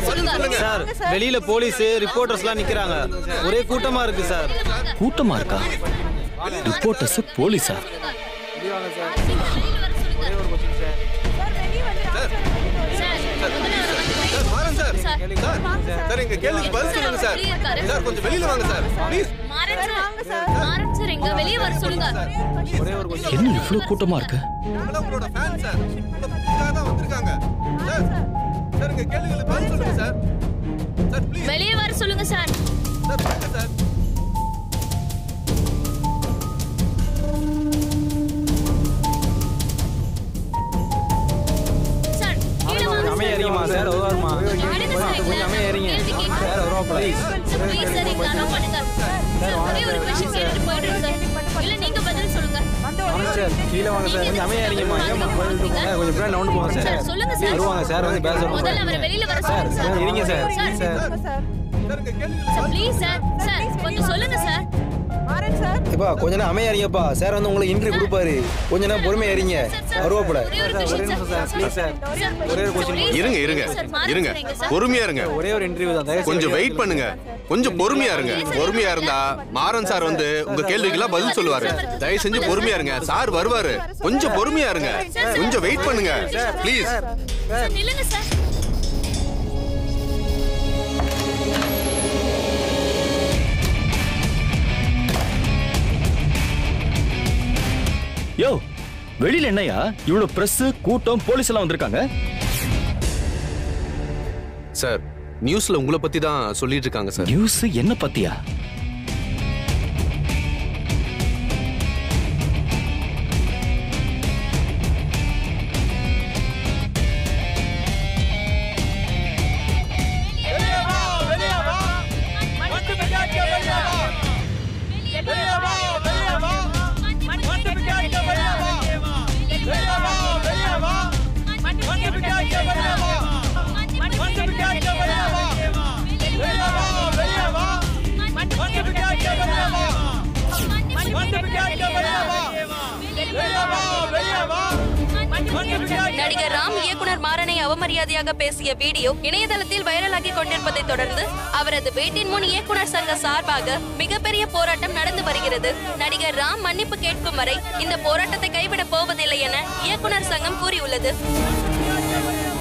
சொல்லுங்க சார் வெளியில போலீஸ் ரிப்போர்ட்டர்ஸ்லாம் நிக்கிறாங்க ஒரே கூட்டமா இருக்கு சார் கூட்டமா இருக்கா ரிப்போர்ட்டர்ஸ் போலீஸா sir Maran sir sir sir எங்க கேள்விக்கு பதில் சொல்லுங்க சார் சார் கொஞ்சம் வெளியில வாங்க sir please Maran sir Maran sir எங்க வெளியே வர சொல்லுங்க என்ன இவ்வளவு கூட்டமா இருக்கு இவங்களாம் உங்களோட ஃபேன் சார் உங்களை புடிக்காக தான் வந்திருக்காங்க சார் சார் எங்க கேள்விகளுக்கு பதில் சொல்லுங்க சார் சார் ப்ளீஸ் வெளியே வர சொல்லுங்க சார் சார் வாங்க சார் சார் கீழே வாங்க அமைய இறங்கிமா சார் வருவாருமா விடுங்க சார் எங்களை. கொஞ்சம் அமைய இறங்க கேள்வி கேட்க. சார் வருவாப்ல சார் ப்ளீஸ் சார் எங்களை allow பண்ணுங்க சார் ஒரே ஒரு கொஸ்டின் கேட்டுட்டு போயிடுறேன் சார் இல்ல நீங்க பதில் சொல்லுங்க வாங்க சார் கீழே வாங்க சார் கொஞ்சம் அமைய இறங்கிமா ஏமா சார் கொஞ்சம் பின்னாடி நவுண்டு போங்க சார் சார் சொல்லுங்க சார் வருவாங்க சார் வந்து பேச முதல்ல அவரை வெளியில வர சார் சொல்லுங்க சார் சார் இருங்க சார் சார் சார் சார் எங்க கேள்விகளுக்கு சார் ப்ளீஸ் சார் சார் கொஞ்சம் சொல்லுங்க சார் மாறன் சார் இப்பா கொஞ்ச நேரம் அமைய இறங்கப்பா சார் வந்து உங்களுக்கு இன்டர்வியூ கொடுப்பாரு கொஞ்ச நேரம் பொறுமையா இருங்க வருவாப்புல ஒரே ஒரு கொஸ்டின் சார் ப்ளீஸ் சார் ஒரே ஒரு கொஸ்டின் இருங்க இருங்க இருங்க பொறுமையா இருங்க ஒரே ஒரு இன்டர்வியூ தான் தயவு செய்து கொஞ்சம் வெயிட் பண்ணுங்க கொஞ்சம் பொறுமையா இருங்க பொறுமையா இருந்தா மாறன் சார் வந்து உங்க கேள்விக்கெல்லாம் பதில் சொல்லுவாரு தயவு செஞ்சு பொறுமையா இருங்க சார் வருவாரு கொஞ்சம் பொறுமையா இருங்க கொஞ்சம் வெயிட் பண்ணுங்க ப்ளீஸ் சார் நில்லுங்க சார் யோ வெளியில என்னையா இவ்வளவு பிரஸ் கூட்டம் போலீஸ் எல்லாம் வந்திருக்காங்க சார் நியூஸ்ல உங்களை பத்தி தான் சொல்லிட்டு இருக்காங்க சார் நியூஸ் என்ன பத்தியா நடிகர் ராம் இயக்குனர் மாறனை அவமரியாதையாக பேசிய வீடியோ இணையதளத்தில் வைரலாகி கொண்டிருப்பதை தொடர்ந்து அவரது வீட்டின் முன் இயக்குனர் சங்க சார்பாக மிகப்பெரிய போராட்டம் நடந்து வருகிறது நடிகர் ராம் மன்னிப்பு கேட்கும் வரை இந்த போராட்டத்தை கைவிடப் போவதில்லை என இயக்குனர் சங்கம் கூறியுள்ளது